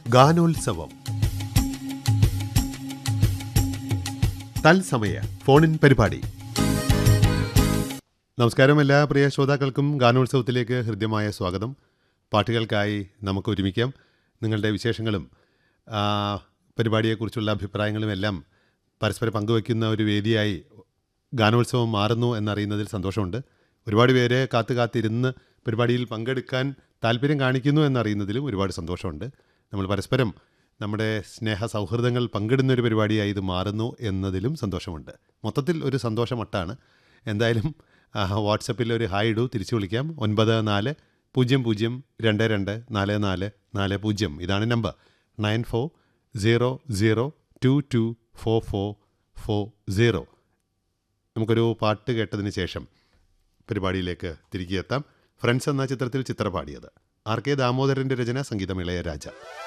ഗാനോത്സവം തത്സമയ ഫോണിൻ പരിപാടി നമസ്കാരം എല്ലാ പ്രിയ ശ്രോതാക്കൾക്കും ഗാനോത്സവത്തിലേക്ക് ഹൃദ്യമായ സ്വാഗതം പാട്ടുകൾക്കായി നമുക്ക് ഒരുമിക്കാം നിങ്ങളുടെ വിശേഷങ്ങളും ആ, പരിപാടിയെക്കുറിച്ചുള്ള അഭിപ്രായങ്ങളും എല്ലാം പരസ്പരം പങ്കുവയ്ക്കുന്ന ഒരു വേദിയായി ഗാനോത്സവം മാറുന്നു എന്നറിയുന്നതിൽ സന്തോഷമുണ്ട് ഒരുപാട് പേര് കാത്തു കാത്തിരുന്ന് പരിപാടിയിൽ പങ്കെടുക്കാൻ താല്പര്യം കാണിക്കുന്നു എന്നറിയുന്നതിലും ഒരുപാട് സന്തോഷമുണ്ട് നമ്മൾ പരസ്പരം നമ്മുടെ സ്നേഹ സൗഹൃദങ്ങൾ പങ്കിടുന്ന ഒരു പരിപാടിയായി ഇത് മാറുന്നു എന്നതിലും സന്തോഷമുണ്ട് മൊത്തത്തിൽ ഒരു സന്തോഷമട്ടാണ് എന്തായാലും ആ, വാട്സപ്പിൽ ഒരു ഹായ് ഇടൂ തിരിച്ചു വിളിക്കാം ഒൻപത് നാല് പൂജ്യം പൂജ്യം രണ്ട് രണ്ട് നാല് നാല് നാല് പൂജ്യം ഇതാണ് number nine four zero zero two two four four four zero നമുക്കൊരു പാട്ട് കേട്ടതിന് ശേഷം പരിപാടിയിലേക്ക് തിരികെ എത്താം ഫ്രണ്ട്സ് എന്ന ചിത്രത്തിൽ ചിത്ര പാടിയത് ആർ കെ ദാമോദരൻ്റെ രചന സംഗീതം ഇളയരാജ